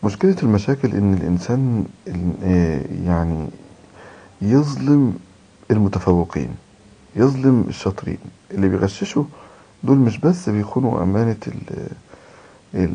مشكلة المشاكل إن الإنسان ال- آه يعني يظلم المتفوقين يظلم الشاطرين اللي بيغششوا دول مش بس بيخونوا أمانة ال ال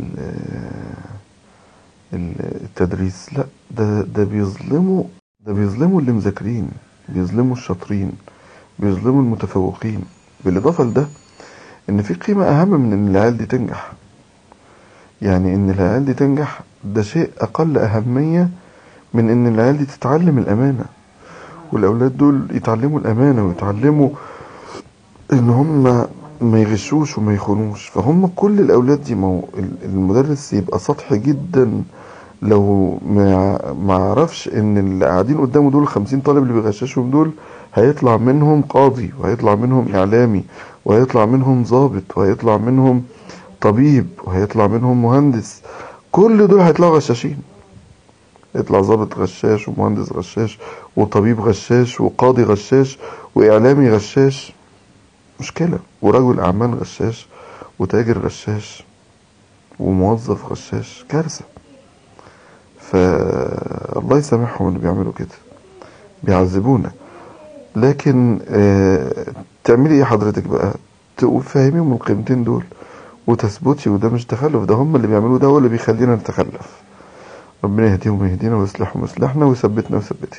ال- التدريس لا ده ده بيظلموا ده بيظلموا اللي مذاكرين بيظلموا الشاطرين بيظلموا المتفوقين بالإضافة لده إن في قيمة أهم من إن العيال دي تنجح يعني إن العيال دي تنجح ده شيء أقل أهمية من إن العيال دي تتعلم الأمانة والأولاد دول يتعلموا الأمانة ويتعلموا إن هم ما يغشوش وما يخونوش فهم كل الأولاد دي ما هو ال- المدرس يبقى سطحي جدا لو ما ما عرفش إن اللي قاعدين قدامه دول الخمسين طالب اللي بيغششهم دول هيطلع منهم قاضي وهيطلع منهم إعلامي وهيطلع منهم ضابط وهيطلع منهم طبيب وهيطلع منهم مهندس كل دول هيطلعوا غشاشين يطلع ضابط غشاش ومهندس غشاش وطبيب غشاش وقاضي غشاش وإعلامي غشاش مشكلة ورجل أعمال غشاش وتاجر غشاش وموظف غشاش كارثة فالله يسامحهم اللي بيعملوا كده بيعذبونا لكن آه تعملي ايه حضرتك بقى تقول فاهميهم القيمتين دول وتثبتي وده مش تخلف ده هم اللي بيعملوه ده هو اللي بيخلينا نتخلف ربنا يهديهم ويهدينا ويصلحهم ويصلحنا ويثبتنا ويثبتنا